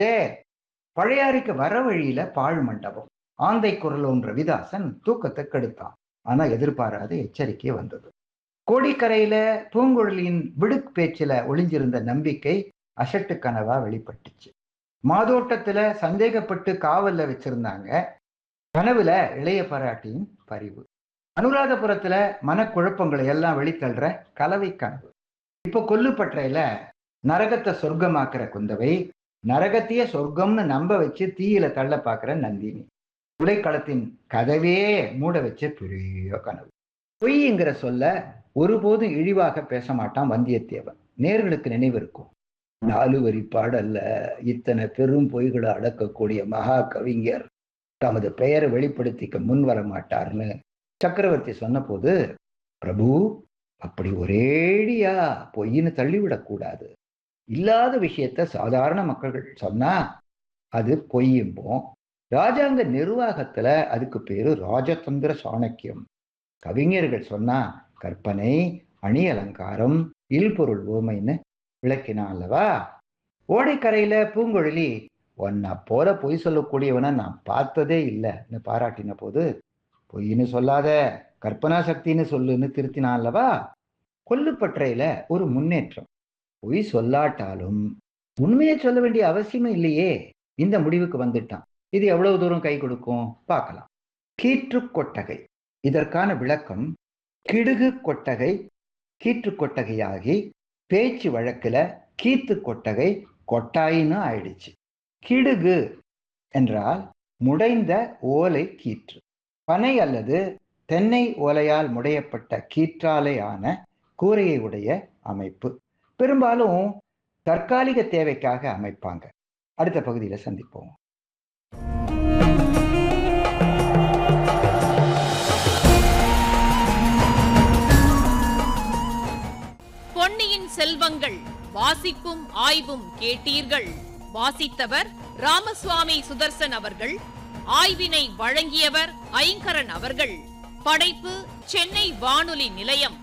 ஏ பழையாறைக்கு வர வழியில பாழ் மண்டபம் ஆந்தை குரலோன்ற விதாசன் தூக்கத்தை கெடுத்தான் ஆனா எதிர்பாராத எச்சரிக்கை வந்தது கோடிக்கரையில பூங்குழலியின் விடுக் பேச்சில ஒளிஞ்சிருந்த நம்பிக்கை அசட்டு கனவா வெளிப்பட்டுச்சு மாதோட்டத்துல சந்தேகப்பட்டு காவல்ல வச்சிருந்தாங்க கனவுல இளைய பாராட்டியின் பரிவு அனுராதபுரத்துல மனக்குழப்பங்களை எல்லாம் வெளித்தள்ளுற கலவை கனவு இப்ப கொல்லுப்பற்றையில நரகத்தை சொர்க்கமாக்குற குந்தவை நரகத்தையே சொர்க்கம்னு நம்ப வச்சு தீயில தள்ள பாக்குற நந்தினி உலைக்களத்தின் கதவே மூட வச்ச பெரிய கனவு பொய்ங்கிற சொல்ல ஒருபோதும் இழிவாக பேச மாட்டான் வந்தியத்தேவன் நேர்களுக்கு நினைவு இருக்கும் நாலு வரி பாடல்ல இத்தனை பெரும் பொய்களை அடக்கக்கூடிய மகா கவிஞர் தமது பெயரை வெளிப்படுத்திக்க முன் வர மாட்டார்னு சக்கரவர்த்தி சொன்னபோது பிரபு அப்படி ஒரேடியா பொய்ன்னு தள்ளிவிடக்கூடாது இல்லாத விஷயத்த சாதாரண மக்கள் சொன்னா அது பொய்யும்போம் ராஜாங்க நிர்வாகத்துல அதுக்கு பேரு ராஜதந்திர சாணக்கியம் கவிஞர்கள் சொன்னா கற்பனை அணி அலங்காரம் இல்பொருள் ஓமைன்னு விளக்கினான் அல்லவா ஓடைக்கரையில பூங்குழலி உன்னை போல பொய் சொல்லக்கூடியவனை நான் பார்த்ததே இல்லைன்னு பாராட்டின போது பொய்ன்னு சொல்லாத கற்பனா சக்தின்னு சொல்லுன்னு திருத்தினான் அல்லவா கொல்லுப்பற்றையில ஒரு முன்னேற்றம் பொய் சொல்லாட்டாலும் உண்மையை சொல்ல வேண்டிய அவசியமே இல்லையே இந்த முடிவுக்கு வந்துட்டான் இது எவ்வளவு தூரம் கை கொடுக்கும் பார்க்கலாம் கீற்று கொட்டகை இதற்கான விளக்கம் கிடுகு கொட்டகை கீற்று கொட்டகையாகி பேச்சு வழக்குல கீத்து கொட்டகை கொட்டாயின்னு ஆயிடுச்சு கிடுகு என்றால் முடைந்த ஓலை கீற்று பனை அல்லது தென்னை ஓலையால் முடையப்பட்ட கீற்றாலை ஆன கூரையை உடைய அமைப்பு பெரும்பாலும் தற்காலிக தேவைக்காக அமைப்பாங்க அடுத்த பகுதியில சந்திப்போம் பொன்னியின் செல்வங்கள் வாசிப்பும் ஆய்வும் கேட்டீர்கள் வாசித்தவர் ராமசுவாமி சுதர்சன் அவர்கள் ஆய்வினை வழங்கியவர் ஐங்கரன் அவர்கள் படைப்பு சென்னை வானொலி நிலையம்